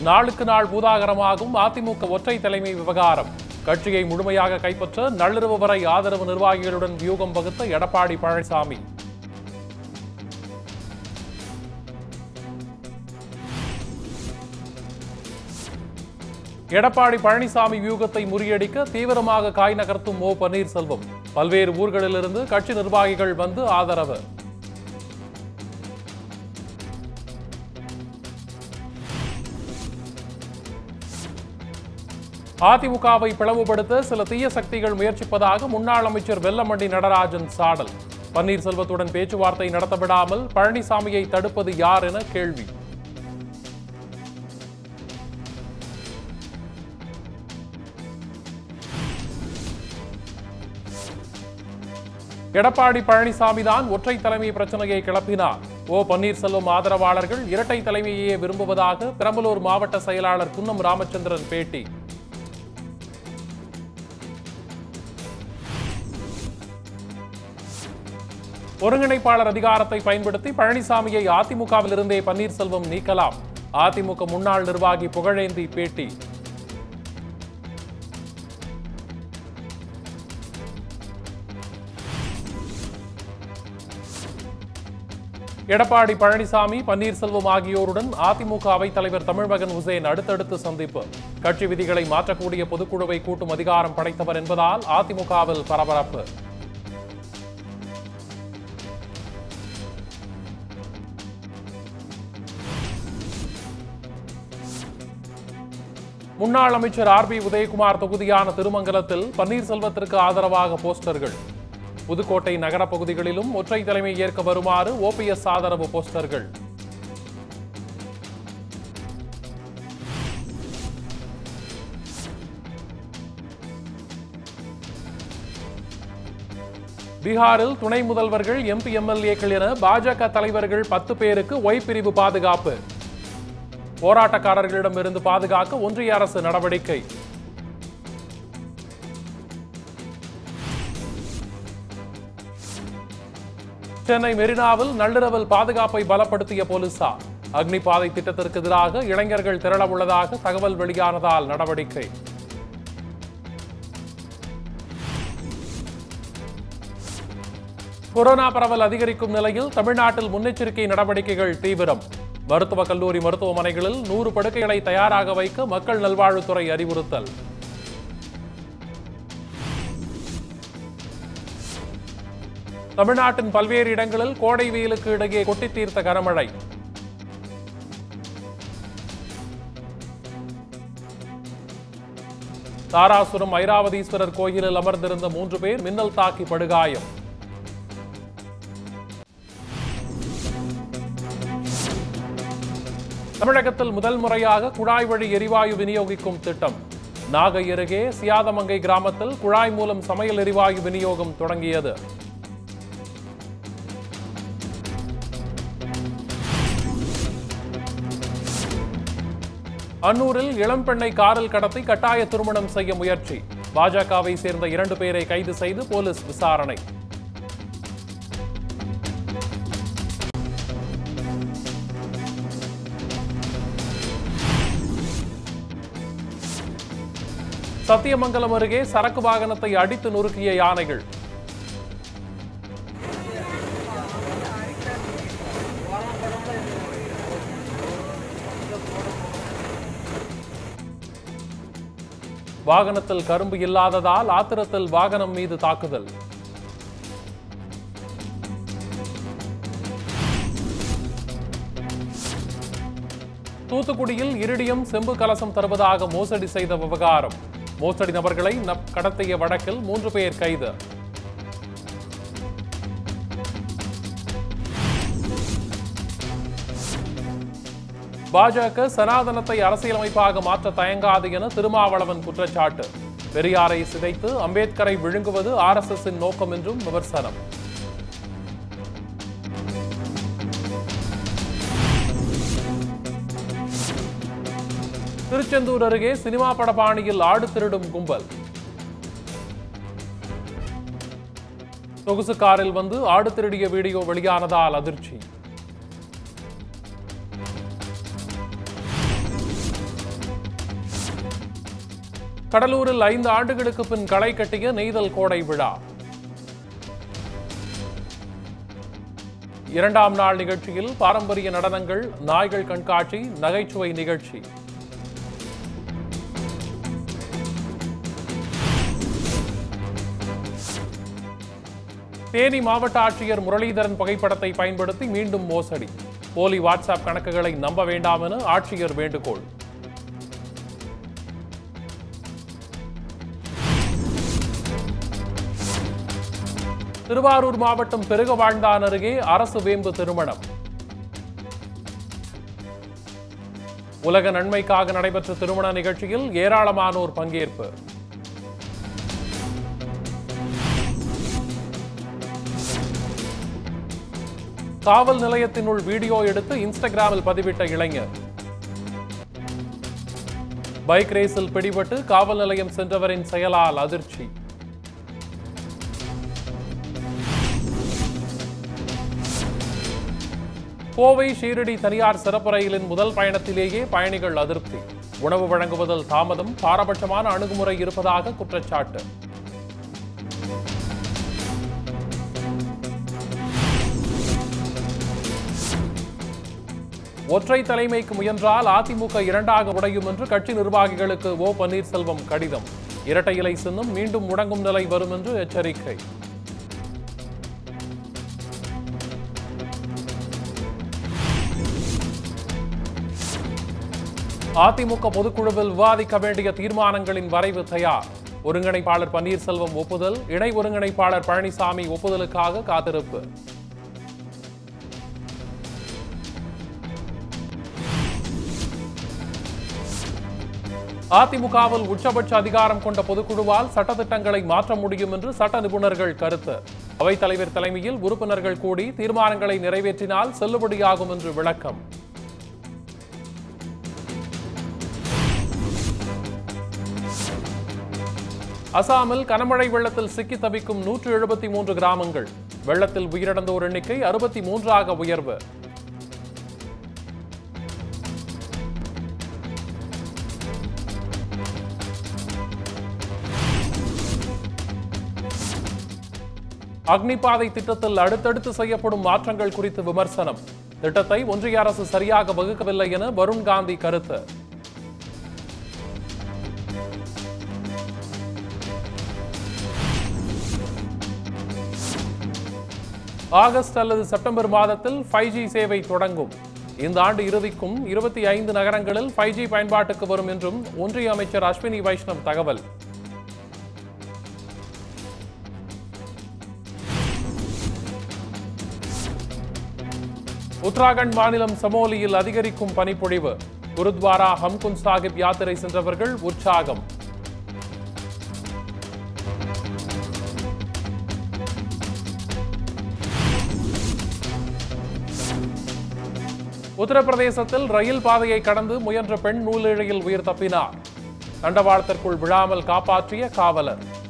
நாளுக்கு நாள் பூதாகரமாகும் அதிமுக ஒற்றை தலைமை விவகாரம் கட்சியை முழுமையாக கைப்பற்ற நள்ளிரவு வரை ஆதரவு நிர்வாகிகளுடன் வியூகம் வகுத்த எடப்பாடி பழனிசாமி எடப்பாடி பழனிசாமி வியூகத்தை முறியடிக்க தீவிரமாக காய் நகர்த்தும் ஓ பன்னீர்செல்வம் பல்வேறு ஊர்களிலிருந்து கட்சி நிர்வாகிகள் வந்து ஆதரவு அதிமுகவை பிளவுபடுத்த சில தீய சக்திகள் முயற்சிப்பதாக முன்னாள் அமைச்சர் வெல்லமண்டி நடராஜன் சாடல் பன்னீர்செல்வத்துடன் பேச்சுவார்த்தை நடத்த விடாமல் பழனிசாமியை தடுப்பது யார் என கேள்வி எடப்பாடி பழனிசாமி தான் ஒற்றை தலைமை பிரச்சனையை கிளப்பினார் ஓ பன்னீர்செல்வம் ஆதரவாளர்கள் இரட்டை தலைமையையே விரும்புவதாக பெரம்பலூர் மாவட்ட செயலாளர் குன்னம் ராமச்சந்திரன் பேட்டி ஒருங்கிணைப்பாளர் அதிகாரத்தை பயன்படுத்தி பழனிசாமியை அதிமுகவிலிருந்தே பன்னீர்செல்வம் நீக்கலாம் அதிமுக முன்னாள் நிர்வாகி புகழேந்தி பேட்டி எடப்பாடி பழனிசாமி பன்னீர்செல்வம் ஆகியோருடன் அதிமுக அவைத் தலைவர் தமிழ்மகன் உசேன் அடுத்தடுத்து சந்திப்பு கட்சி விதிகளை மாற்றக்கூடிய பொதுக்குழுவை கூட்டும் அதிகாரம் படைத்தவர் என்பதால் அதிமுகவில் பரபரப்பு முன்னாள் அமைச்சர் ஆர் பி உதயகுமார் தொகுதியான திருமங்கலத்தில் பன்னீர்செல்வத்திற்கு ஆதரவாக போஸ்டர்கள் புதுக்கோட்டை நகர பகுதிகளிலும் ஒற்றை தலைமை ஏற்க வருமாறு ஓபிஎஸ் ஆதரவு போஸ்டர்கள் பீகாரில் துணை முதல்வர்கள் எம்பி எம்எல்ஏக்கள் என பாஜக தலைவர்கள் பத்து பேருக்கு ஒய் பிரிவு பாதுகாப்பு போராட்டக்காரர்களிடமிருந்து பாதுகாக்க ஒன்றிய அரசு நடவடிக்கை சென்னை மெரினாவில் நள்ளிரவில் பாதுகாப்பை பலப்படுத்திய போலீசார் அக்னி பாதை திட்டத்திற்கு எதிராக இளைஞர்கள் திரள உள்ளதாக தகவல் வெளியானதால் நடவடிக்கை கொரோனா பரவல் அதிகரிக்கும் நிலையில் தமிழ்நாட்டில் முன்னெச்சரிக்கை நடவடிக்கைகள் தீவிரம் மருத்துவக் கல்லூரி மருத்துவமனைகளில் நூறு படுக்கைகளை தயாராக வைக்க மக்கள் நல்வாழ்வுத்துறை அறிவுறுத்தல் தமிழ்நாட்டின் பல்வேறு இடங்களில் கோடை வெயிலுக்கு இடையே கொட்டித் தீர்த்த கனமழை தாராசுரம் ஐராவதீஸ்வரர் கோயிலில் அமர்ந்திருந்த மூன்று பேர் மின்னல் தாக்கி படுகாயம் தமிழகத்தில் முதல் முறையாக குழாய் வழி எரிவாயு விநியோகிக்கும் திட்டம் நாகை அருகே சியாதமங்கை கிராமத்தில் குழாய் மூலம் சமையல் எரிவாயு விநியோகம் தொடங்கியது அன்னூரில் இளம்பெண்ணை காரில் கடத்தி கட்டாய திருமணம் செய்ய முயற்சி பாஜகவை சேர்ந்த இரண்டு பேரை கைது செய்து போலீஸ் விசாரணை சத்தியமங்கலம் அருகே சரக்கு வாகனத்தை அடித்து நொறுக்கிய யானைகள் வாகனத்தில் கரும்பு இல்லாததால் ஆத்திரத்தில் வாகனம் மீது தாக்குதல் தூத்துக்குடியில் இரிடியம் செம்பு கலசம் தருவதாக மோசடி செய்த விவகாரம் மோசடி நபர்களை நப்- கடத்திய வழக்கில் மூன்று பேர் கைது பாஜக சனாதனத்தை அரசியலமைப்பாக மாற்ற தயங்காது என திருமாவளவன் குற்றச்சாட்டு பெரியாரை சிதைத்து அம்பேத்கரை விழுங்குவது ஆர்எஸ்எஸ்ஸின் நோக்கம் என்றும் விமர்சனம் திருச்செந்தூர் அருகே சினிமா பட பாணியில் ஆடு திருடும் கும்பல் சொகுசு காரில் வந்து ஆடு திருடிய வீடியோ வெளியானதால் அதிர்ச்சி கடலூரில் ஐந்து ஆண்டுகளுக்கு பின் களை கட்டிய நெய்தல் கோடை விழா இரண்டாம் நாள் நிகழ்ச்சியில் பாரம்பரிய நடனங்கள் நாய்கள் கண்காட்சி நகைச்சுவை நிகழ்ச்சி தேனி மாவட்ட ஆட்சியர் முரளிதரன் புகைப்படத்தை பயன்படுத்தி மீண்டும் மோசடி போலி வாட்ஸ்அப் கணக்குகளை நம்ப வேண்டாம் என ஆட்சியர் வேண்டுகோள் திருவாரூர் மாவட்டம் பெருகவாழ்ந்தான் அருகே அரசு வேம்பு திருமணம் உலக நன்மைக்காக நடைபெற்ற திருமண நிகழ்ச்சியில் ஏராளமானோர் பங்கேற்பு காவல் நிலையத்தினுள் வீடியோ எடுத்து இன்ஸ்டாகிராமில் பதிவிட்ட இளைஞர் பைக் ரேஸில் பிடிபட்டு காவல் நிலையம் சென்றவரின் செயலால் அதிர்ச்சி கோவை ஷீரடி தனியார் சிறப்பு ரயிலின் முதல் பயணத்திலேயே பயணிகள் அதிருப்தி உணவு வழங்குவதில் தாமதம் பாரபட்சமான அணுகுமுறை இருப்பதாக குற்றச்சாட்டு ஒற்றை தலைமைக்கு முயன்றால் அதிமுக இரண்டாக உடையும் என்று கட்சி நிர்வாகிகளுக்கு ஓ பன்னீர்செல்வம் கடிதம் இரட்டை இலை சின்னம் மீண்டும் முடங்கும் நிலை வரும் என்று எச்சரிக்கை அதிமுக பொதுக்குழுவில் விவாதிக்க வேண்டிய தீர்மானங்களின் வரைவு தயார் ஒருங்கிணைப்பாளர் பன்னீர்செல்வம் ஒப்புதல் இணை ஒருங்கிணைப்பாளர் பழனிசாமி ஒப்புதலுக்காக காத்திருப்பு அதிமுகவில் உச்சபட்ச அதிகாரம் கொண்ட பொதுக்குழுவால் சட்டத்திட்டங்களை மாற்ற முடியும் என்று சட்ட நிபுணர்கள் கருத்து அவைத்தலைவர் தலைமையில் உறுப்பினர்கள் கூடி தீர்மானங்களை நிறைவேற்றினால் செல்லுபடியாகும் என்று விளக்கம் அசாமில் கனமழை வெள்ளத்தில் சிக்கி தவிக்கும் நூற்று எழுபத்தி மூன்று கிராமங்கள் வெள்ளத்தில் உயிரிழந்தோர் எண்ணிக்கை அறுபத்தி மூன்றாக உயர்வு அக்னிபாதை திட்டத்தில் அடுத்தடுத்து செய்யப்படும் மாற்றங்கள் குறித்து விமர்சனம் திட்டத்தை ஒன்றிய அரசு சரியாக வகுக்கவில்லை என வருண் காந்தி கருத்து ஆகஸ்ட் அல்லது செப்டம்பர் மாதத்தில் ஃபைவ் ஜி சேவை தொடங்கும் இந்த ஆண்டு இறுதிக்கும் இருபத்தி ஐந்து நகரங்களில் ஃபைவ் ஜி பயன்பாட்டுக்கு வரும் என்றும் ஒன்றிய அமைச்சர் அஸ்வினி வைஷ்ணவ் தகவல் உத்தராகண்ட் மாநிலம் சமோலியில் அதிகரிக்கும் பனிப்பொழிவு குருத்வாரா ஹம்குந்த் சாஹிப் யாத்திரை சென்றவர்கள் உற்சாகம் உத்தரப்பிரதேசத்தில் ரயில் பாதையை கடந்து முயன்ற பெண் நூலிழையில் உயிர் தப்பினார் தண்டவாளத்திற்குள் விழாமல் காப்பாற்றிய காவலர்